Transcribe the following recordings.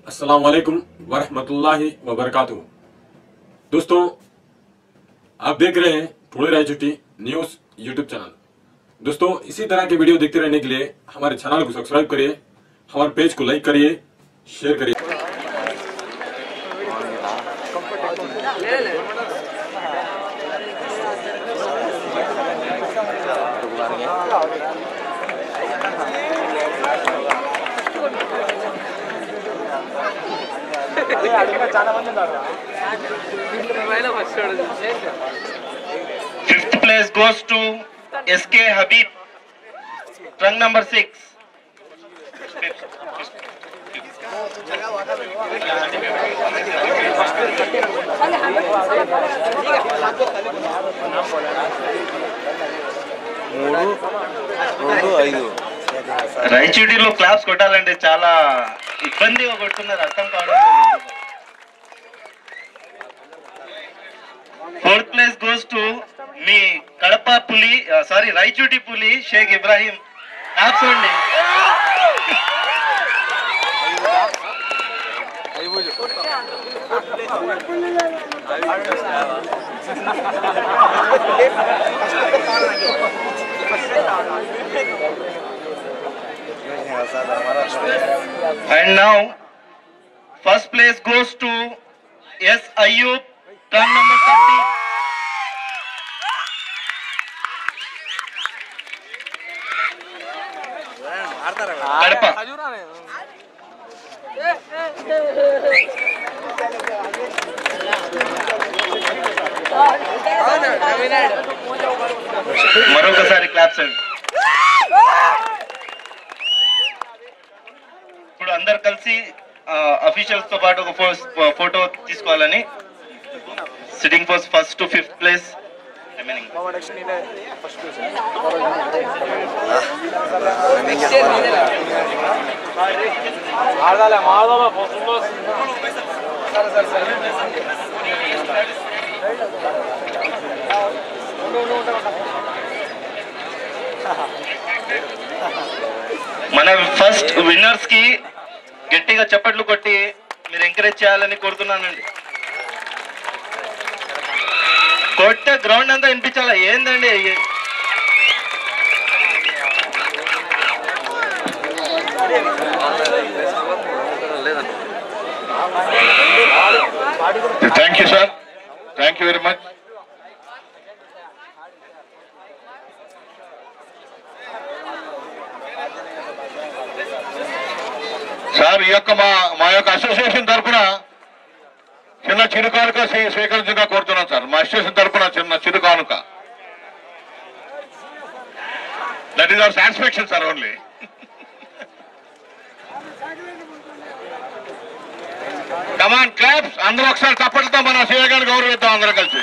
अस्सलाम वालेकुम वरहमतुल्लाहि वबरकातुहू दोस्तों आप देख रहे हैं थोड़ी रायचुट्टी न्यूज यूट्यूब चैनल दोस्तों इसी तरह के वीडियो देखते रहने के लिए हमारे चैनल को सब्सक्राइब करिए हमारे पेज को लाइक करिए शेयर करिए Fifth place goes to SK Habib, trunk number six. మూడు రెండు ఐదు రాయచూడిలో క్లాప్స్ కొట్టాలంటే చాలా ఇబ్బందిగా కొడుతున్నారు అర్థం కావడం లేదు. Fourth place goes to me Kadapa పులి సారీ రాయచూటి పులి షేక్ ఇబ్రాహీం క్లాప్స్ అండి And now, first place goes to S. Ayub, turn number 30. Kadapa మరొకసారి క్లాప్స్ అండి ఇప్పుడు అందరు కలిసి అఫీషియల్స్ తో పాటు ఒక ఫోటో తీసుకోవాలని sitting post first to fifth place remaining మన ఫస్ట్ విన్నర్స్ కి గట్టిగా చప్పట్లు కొట్టి మీరు ఎంకరేజ్ చేయాలని కోరుతున్నానండి కొట్టే గ్రౌండ్ అంతా వినిపించాలా ఏందండి thank you sir thank you very much sir ఈ యొక్క మా మా యొక్క అసోసియేషన్ తరఫున చిన్న చిరు కానుక స్వీ- స్వీకరించగా కోరుతున్నాం సార్ మా అసోసియేషన్ తరఫున చిన్న చిరు కానుక that is our satisfaction sir only come on claps అందరూ ఒకసారి తప్పటితో మన సీఏ గారు గౌరవిద్దాం అందరూ కలిసి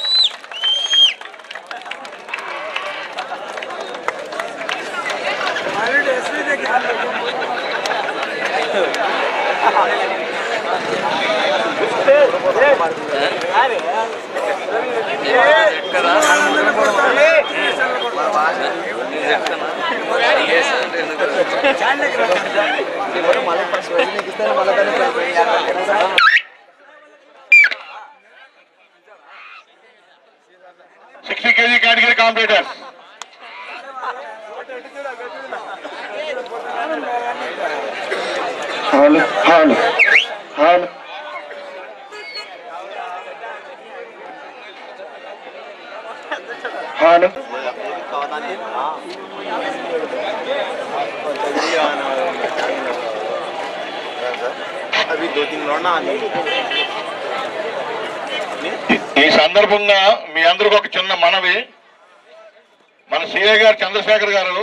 sixty KG category competitors hello hello hello hello అవి దో తీన్ లోనా ఈ సందర్భంగా మీ అందరికి ఒక చిన్న మనవి మన సిఐ గారు చంద్రశేఖర్ గారు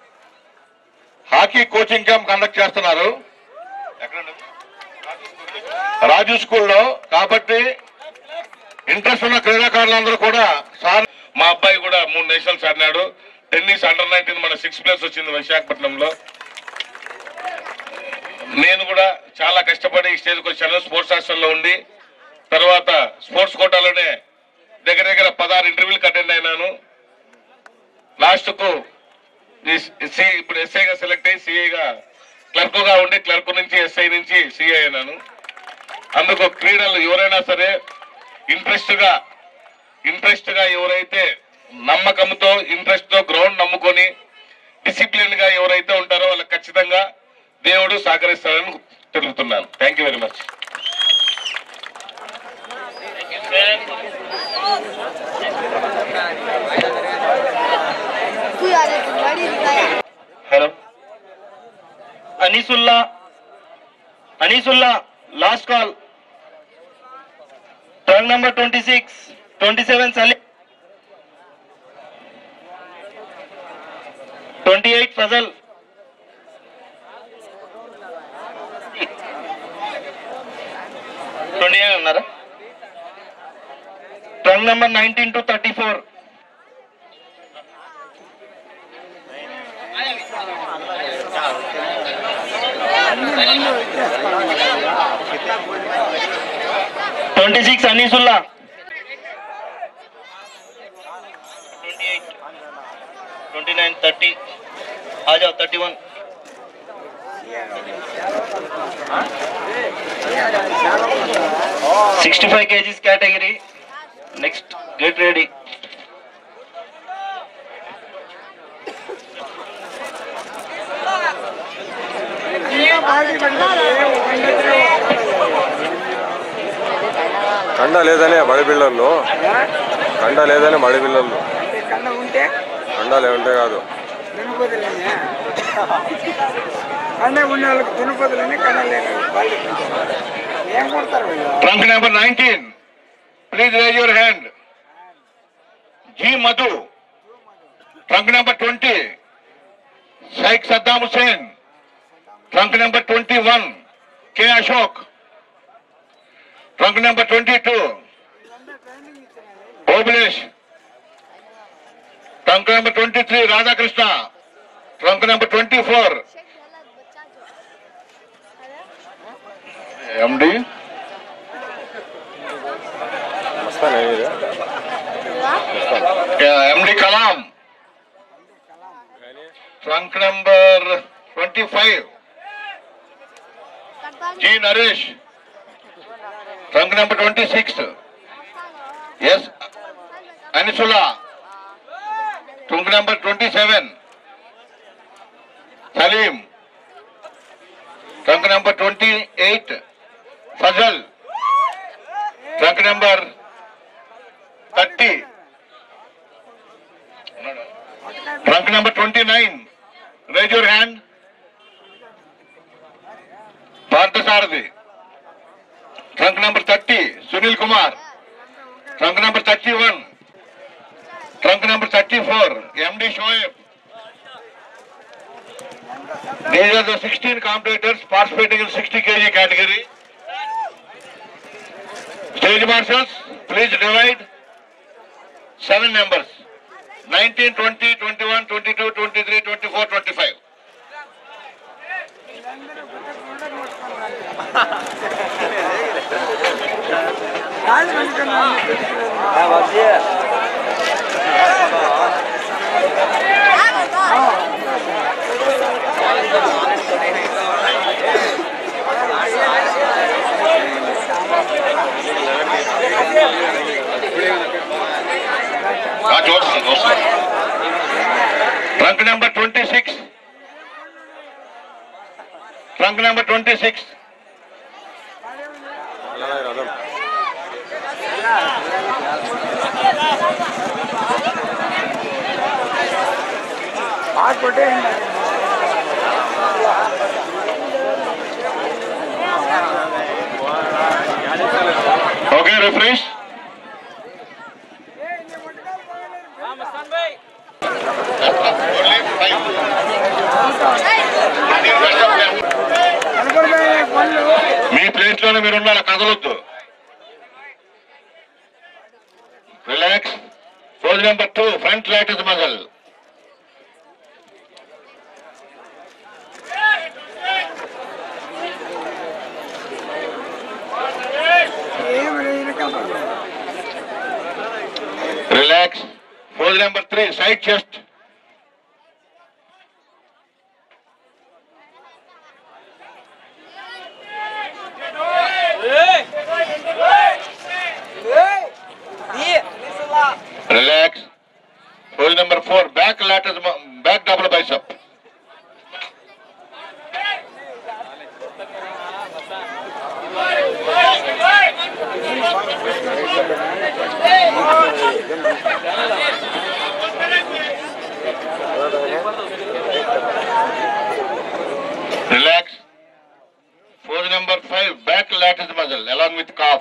హాకీ కోచింగ్ క్యాంప్ కండక్ట్ చేస్తున్నారు ఎక్కడండి? రాజు స్కూల్లో కాబట్టి ఇంట్రెస్ట్ ఉన్న క్రీడాకారులందరూ కూడా సార్ మా అబ్బాయి కూడా మూడు నేషనల్స్ ఆడినాడు టెన్నిస్ అండర్ నైన్టీన్ మన సిక్స్ ప్లేస్ వచ్చింది విశాఖపట్నంలో నేను కూడా చాలా కష్టపడి ఈ స్టేజ్కి వచ్చాను స్పోర్ట్స్ హాస్టల్లో ఉండి తర్వాత స్పోర్ట్స్ కోటాలోనే దగ్గర దగ్గర పదహారు ఇంటర్వ్యూలకు అటెండ్ అయినాను లాస్ట్ కు ఈ సి- ఇప్పుడు ఎస్ఐగా సెలెక్ట్ అయ్యి సిఐగా క్లర్క్ గా ఉండి క్లర్క్ నుంచి ఎస్ఐ నుంచి సిఐ అయినాను అందుకు క్రీడలు ఎవరైనా సరే ఇంట్రెస్ట్ గా ఇంట్రెస్ట్ గా ఎవరైతే నమ్మకంతో ఇంట్రెస్ట్ తో గ్రౌండ్ నమ్ముకొని డిసిప్లిన్ గా ఎవరైతే ఉంటారో వాళ్ళకి ఖచ్చితంగా దేవుడు సహకరిస్తారని తెలుపుతున్నాను థ్యాంక్ యూ వెరీ మచ్ तू आ जा तू गाड़ी दिखाया hello Anisulla Anisulla last call turn number twenty six twenty seven Sali twenty eight Fazal twenty eight అన్నారా turn number nineteen to thirty four twenty six Anisulla twenty eight twenty nine thirty आ जाओ thirty one sixty five KGs category next get ready కండ లేదనే బడి పిల్లలు కండ లేదనే బడి పిల్లలు కన్న ఉంటే కండ లేకుంటే కాదు దునుపదులని కన్న ఉన్న వాళ్ళకి దునుపదులని కన్న లేని వాళ్ళు ఏం కొడతారు వీళ్ళు trunk number nineteen please raise your hand G Madhu trunk number twenty Shaik Saddam Hussain trunk number twenty one K Ashok trunk number twenty two Obulesh trunk number twenty three Radhakrishna trunk number twenty four MD వస్తానే ఇది MD Kalam trunk number twenty five G Naresh trunk number twenty six S Anisula trunk number twenty seven Salim trunk number twenty eight Fazal trunk number thirty trunk number twenty nine raise your hand Parthasarathi trunk number thirty Sunil Kumar trunk number thirty one trunk number thirty four MD Shoaib These are the 16 competitors participating in 60 kg category. Stage marshals, please divide seven members. 19, 20, 21, 22, 23, 24, 25. కాళ్ళు పట్టుకున్నాను Ah, చూస్తాను చూస్తాను trunk number twenty six trunk number twenty six అలాగే రథం బాగా కొట్టేయండి okay refresh కనపడిపోయిన పనులు మీ place లోనే మీరు ఉండాలి కదలొద్దు relax pose number two front lat muscle ఏం లేదు కనపడలేదు relax pose number three side chest lateral mu- back double bicep. Relax. Pose number five, back lattice muscle along with calf.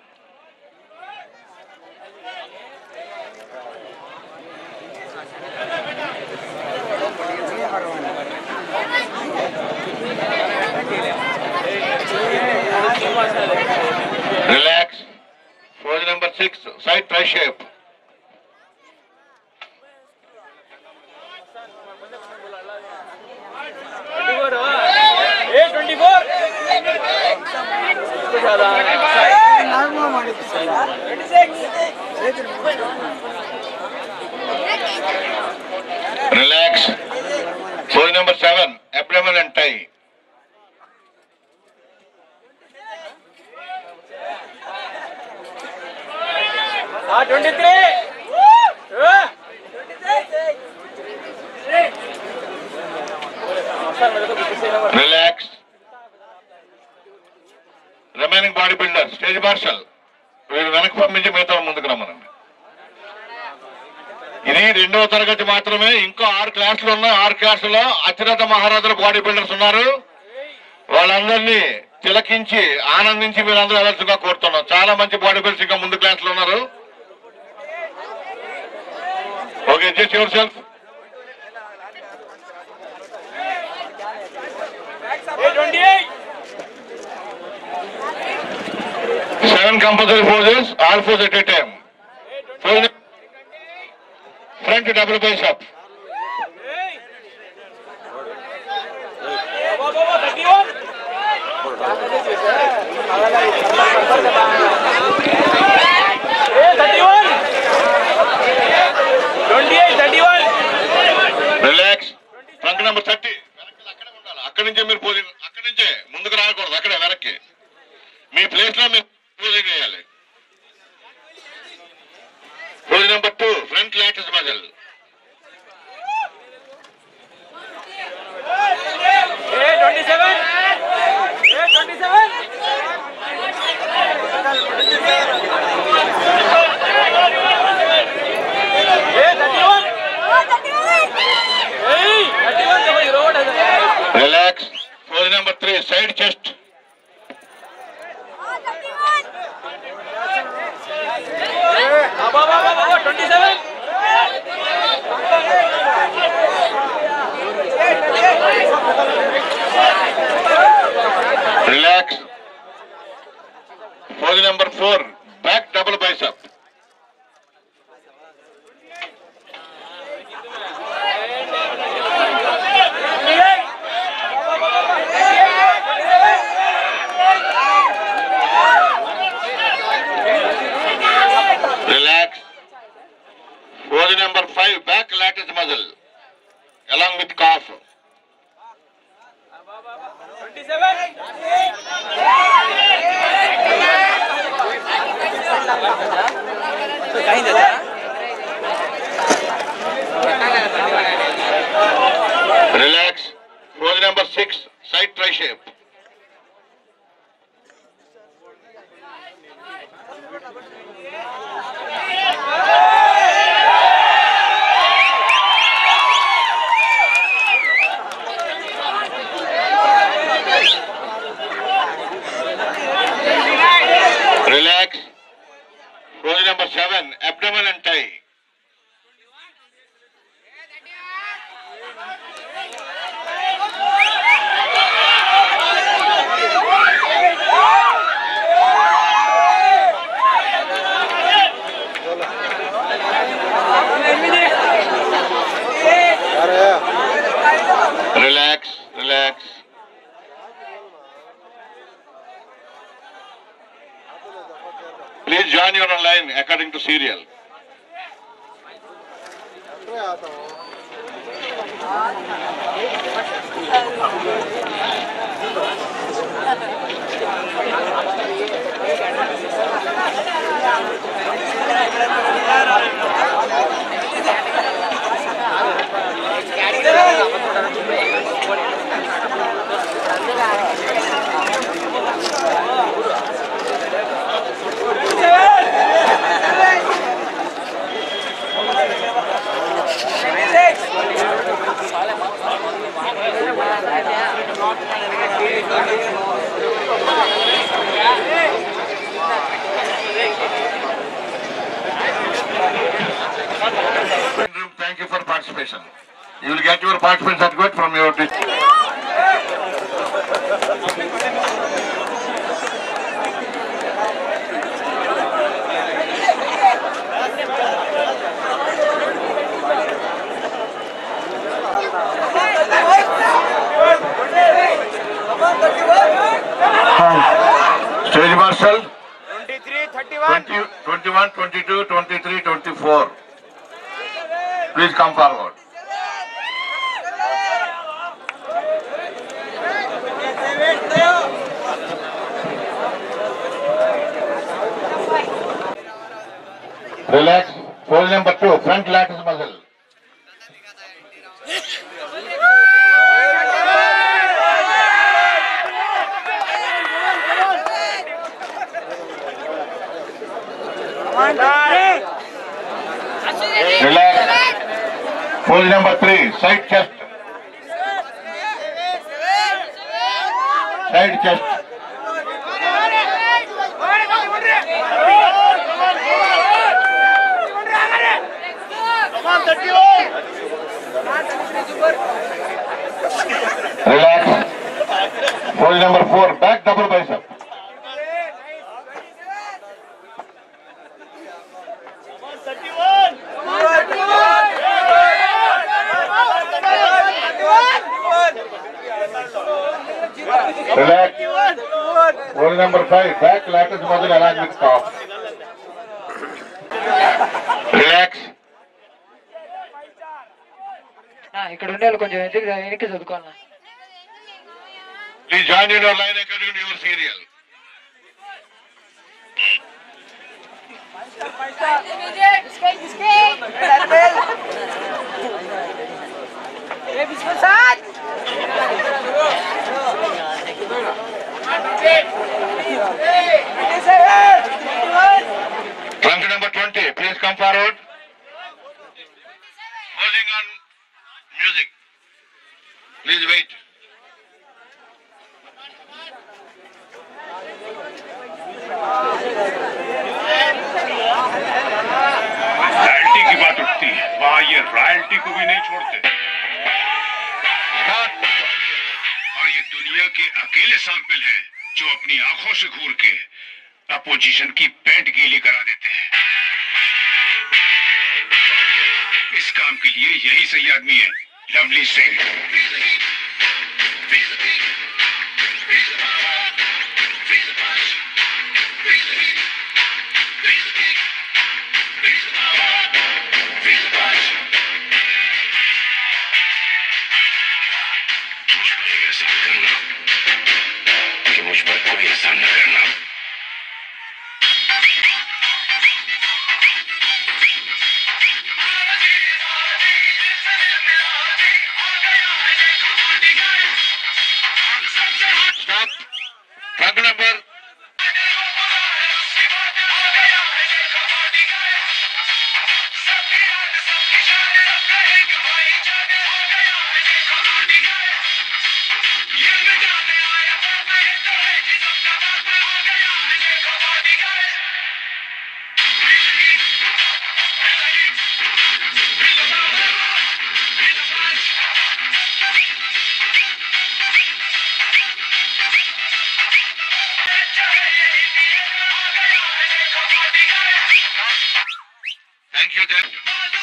Relax. Pose number six, side tri shape. Normal ಮಾಡಿದ್ದು sir Relax. Pose number seven, abdomen and tie. Twenty three Relax. Remaining bodybuilder, stage marshal. వీరు వెనక్కి పంపించి మిగతా ముందుకు రమ్మనండి ఇది రెండవ తరగతి మాత్రమే ఇంకో ఆరు క్లాసులు ఉన్నాయి ఆరు క్లాసులో అత్యున్నత మహారాజుల బాడీ బిల్డర్స్ ఉన్నారు వాళ్ళందరినీ తిలకించి ఆనందించి మీరందరూ వెళ్ళాల్సిందిగా కోరుతున్నాం చాలా మంచి బాడీ బిల్డర్స్ ఇంకా ముందు క్లాసులు ఉన్నారు okay just yourself twenty eight Seven compulsory poses, all pose at a time. Pose front double bicep. Thirty one thirty one twenty eight thirty one Relax. Front number 30. వెనక్కి అక్కడే ఉండాలి. అక్కడి నుంచే మీరు పోజింగ్ అక్కడి నుంచే ముందుకు రాకూడదు అక్కడే వెనక్కి మీ ప్లేస్ లో మీరు పోజింగ్ చేయాలి pose number two front lats muscle twenty seven twenty seven thirty one thirty one road relax pose number three side chest twenty seven relax pose number four back double bicep Relax. Pose number five, back lattice muscle, along with calf. Twenty seven Relax. Pose number six, side tri shape. Relax. Pose number seven, abdomen and tie. Relax, relax. Please join your line according to serial. participation. You will get your participant certificate from your district. Stage Marshal. 23, 31. 20, 21, 22, 23, 24. Please come forward. Relax. Pose number two, front lattice muscle. Relax. Pose number three, side chest. Side chest. Relax. Pose number four, back double bicep. Relax. Pose number five, back lattice muscle along with calf. Relax. ఇక్కడ ఉండే వాళ్ళు కొంచెం వెనక్కి వెనక్కి చదువుకోవాలన్నా Please join in your line according to your serial. Trunk number 20, please come forward. Posing on music. Please wait. Royalty की बात उठती है वहाँ ये रॉयल्टी को भी नहीं छोड़ते और ये दुनिया के अकेले सैंपल हैं जो अपनी आंखों से घूर के अपोजिशन की पैंट गीली करा देते हैं इस काम के लिए यही सही आदमी है लवली सिंह मुझ पर एक एहसान करना कि मुझ पर कोई एहसान न करना Stop. Trunk number. Thank you, then.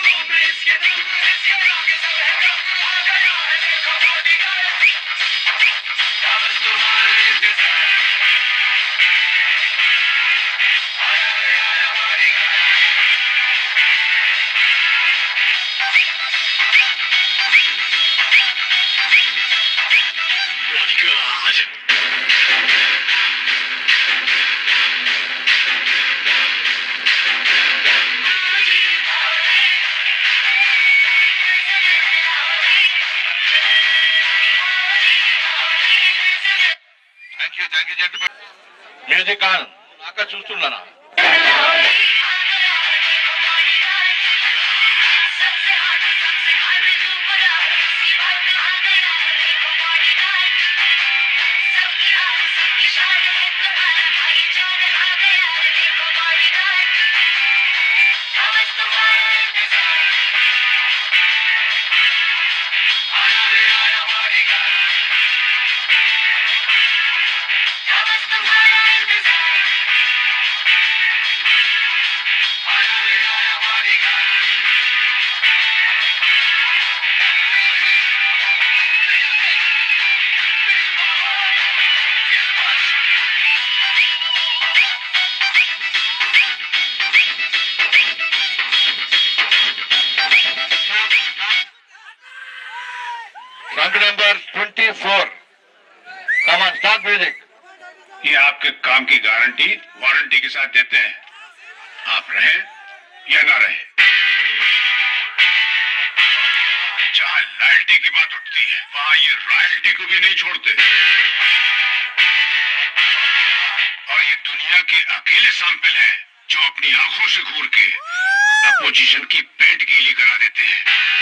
Thank you thank you gentlemen music on నాక చూస్తున్నానా Thank you. Rank number 24. Come on, start music. ये आपके काम की गारंटी वारंटी के साथ देते हैं आप रहे या ना रहे जहां लॉयल्टी की बात उठती है वहां ये रॉयल्टी को भी नहीं छोड़ते और ये दुनिया के अकेले सैंपल है जो अपनी आंखों से घूर के अपोजिशन की पेंट गीली करा देते हैं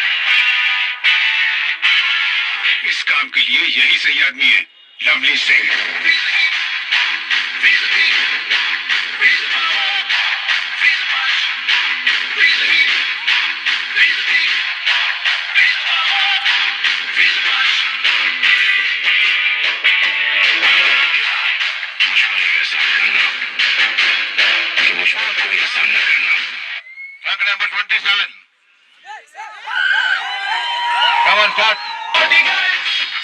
इस काम के लिए यही सही आदमी है लवली सिंह मुझ पर एक ऐसा करना कि मुझ पर कोई ऐसा न करना Rank number 27. Come on, start.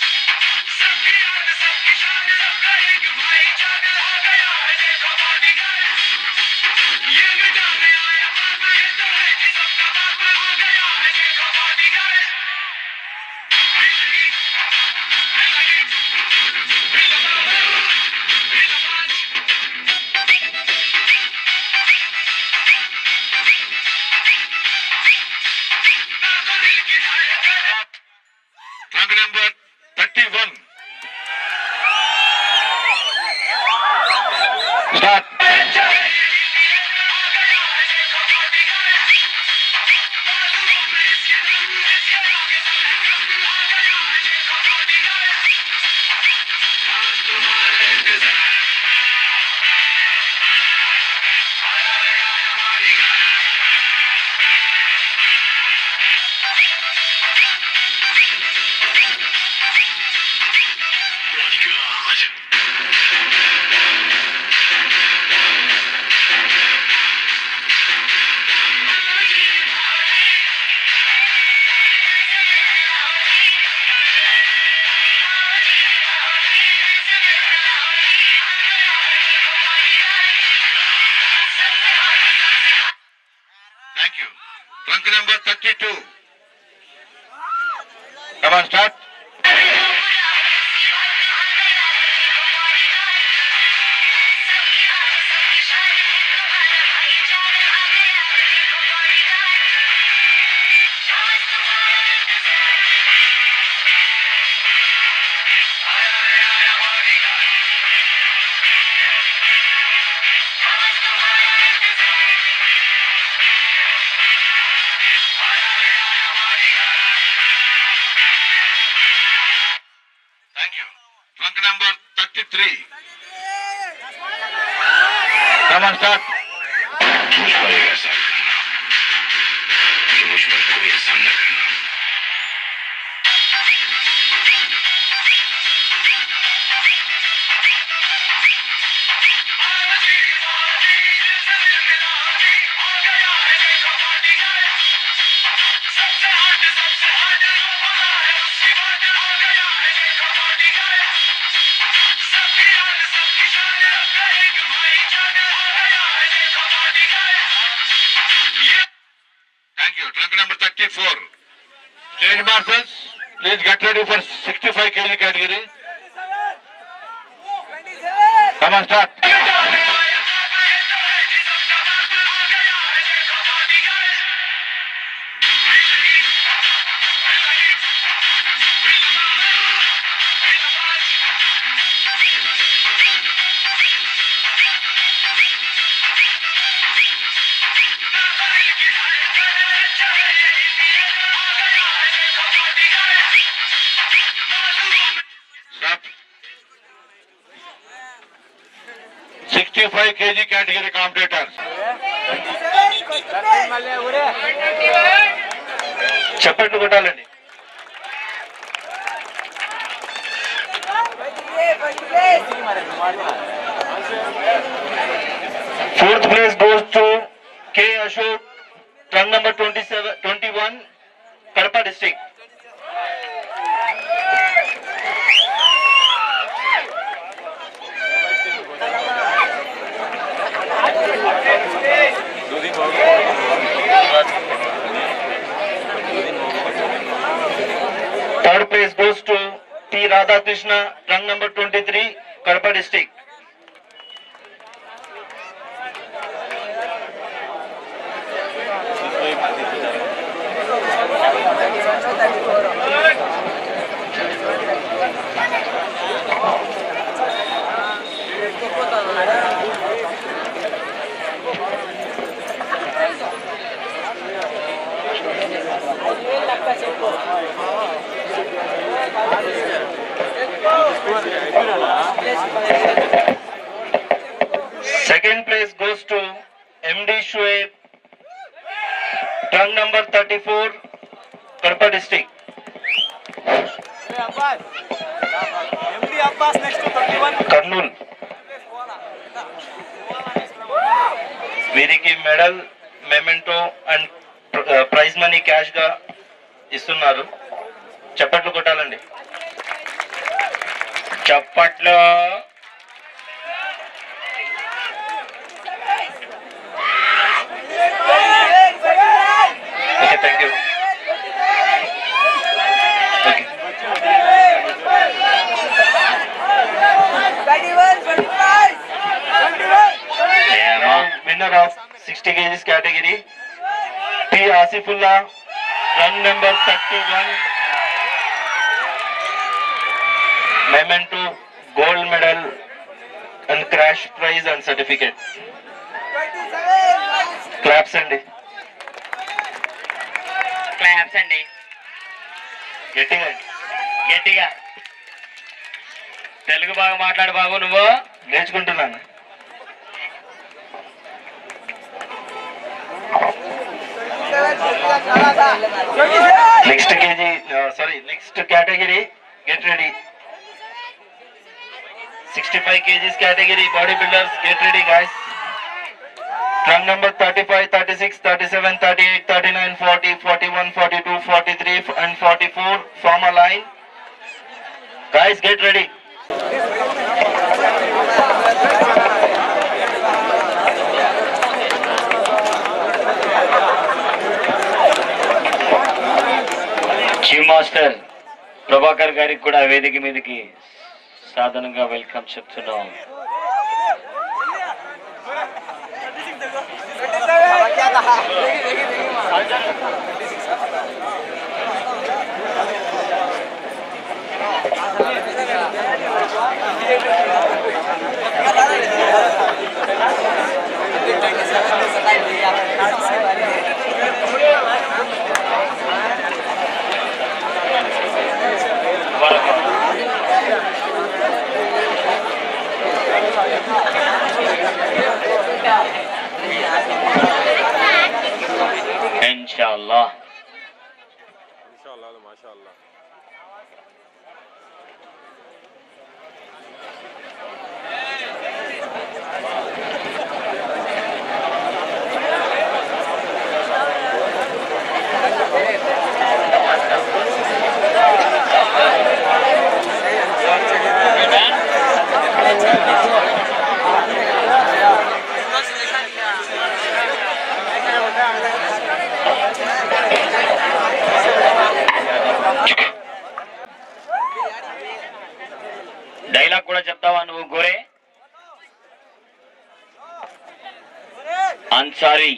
Rank number 31. Start. Thank you. Rank number 32. Come on, start. Thank you. Rank number 33. Come on, start. मुझ पर एक ऐसा करना कि मुझ पर कोई ऐसा न करना Thank you. Trunk number 34. Stage marshals, please get ready for 65 kg category. Come on, start. Stop. 65 kg category competitors. చప్పట్లు కొట్టాలండి Fourth place goes to K. Ashok, trunk number 27, 21, Kadapa district. Third place goes to Radhakrishna, run number 23, Karpa district. Second place goes to MD Shuaib, trunk number 34, Karpa district. MD Abbas next to 31. Kurnool వీరికి medal memento and prize money cash గా ఇస్తున్నారు చప్పట్లు కొట్టాలండి చప్పట్లు okay thank you okay winner of 60 kgs category, P. Asifullah, run number 31, memento, gold medal, and crash prize and certificate. Claps అండి claps అండి గట్టిగా గట్టిగా తెలుగు బాగా మాట్లాడు బాబు నువ్వు నేర్చుకుంటున్నాను next KG sorry next category get ready sixty five KGs category bodybuilders get ready guys trunk number thirty five thirty six thirty seven thirty eight thirty nine forty forty one forty two forty three and forty four form a line guys get ready chief master Prabhakar గారికి కూడా వేదిక మీదకి సాధారణంగా welcome చెప్తున్నాం ఇన్షాల్లా మాషాల్లా మాషాల్లా dialogue కూడా చెప్తావా నువ్వు Gore Ansari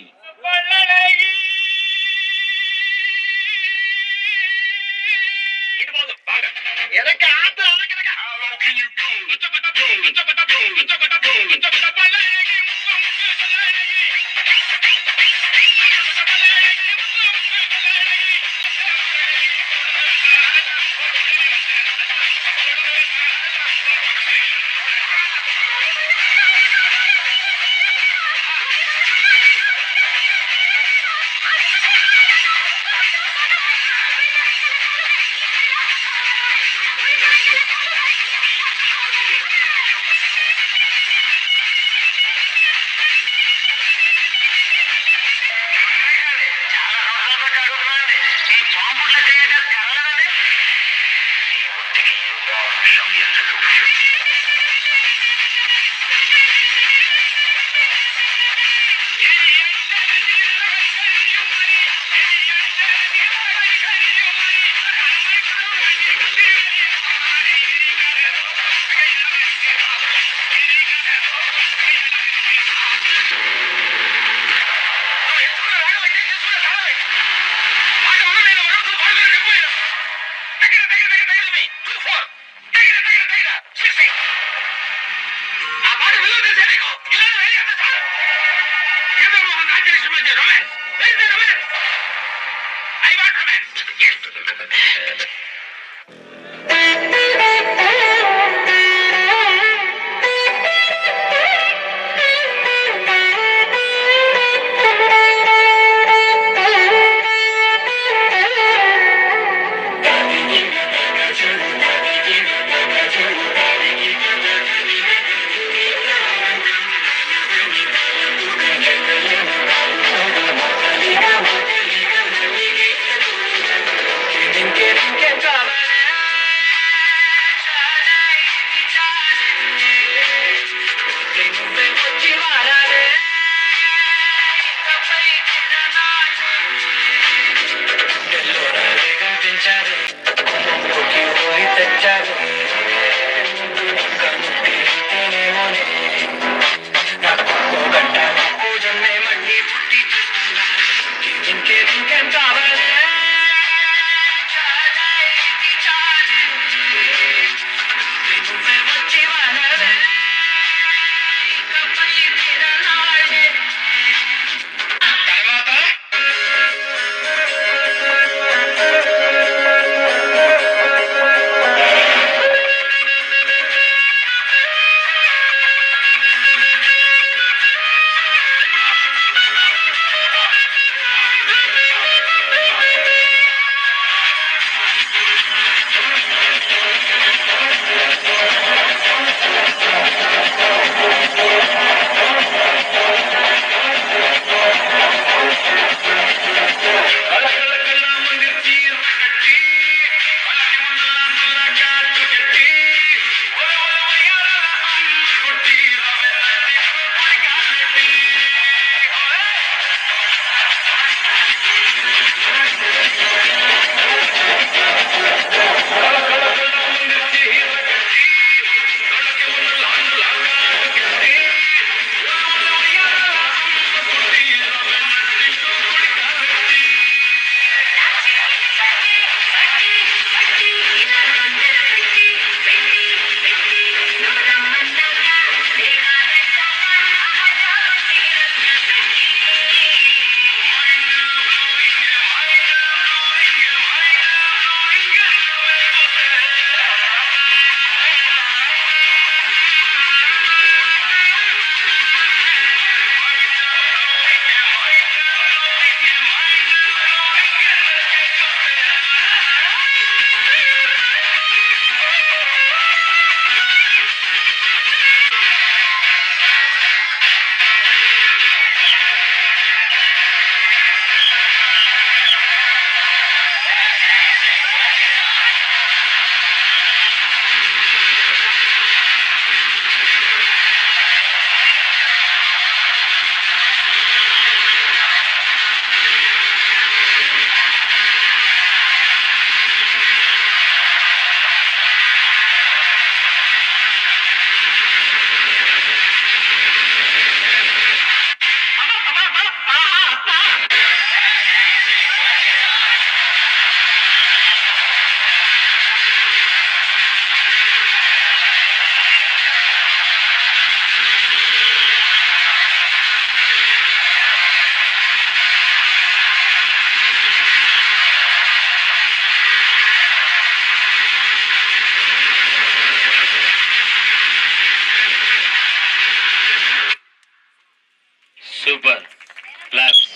super claps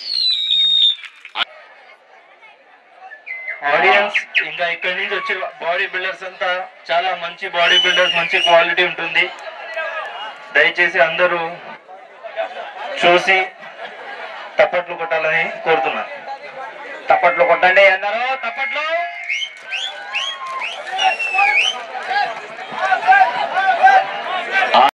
audience ఇంకా ఇక్కడి నుంచి వచ్చే బాడీ బిల్డర్స్ అంతా చాలా మంచి బాడీ బిల్డర్స్ మంచి క్వాలిటీ ఉంటుంది దయచేసి అందరూ చూసి తప్పట్లు కొట్టాలని కోరుతున్నాను తప్పట్లు కొట్టండి అందరూ తప్పట్లు